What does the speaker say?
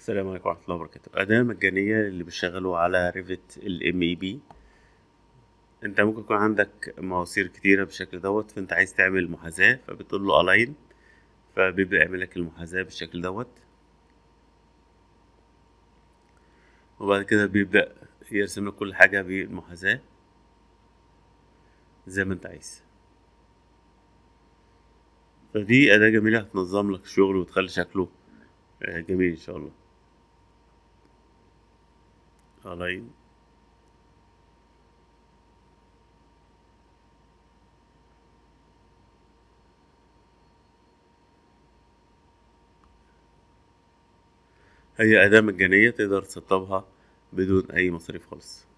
السلام عليكم ورحمة الله وبركاته أداة مجانية اللي بيشتغلوا على ريفت ال ام اي بي انت ممكن يكون عندك مواسير كتيرة بالشكل دوت فانت عايز تعمل محاذاة فبتقول له الاين فبيبدأ يعمل لك المحاذاة بالشكل دوت وبعد كده بيبدأ يرسم لك كل حاجة بالمحاذاة زي ما انت عايز فدي أداة جميلة هتنظم لك الشغل وتخلي شكله آه، جميل إن شاء الله align هي أداة مجانية تقدر تسطبها بدون أي مصاريف خالص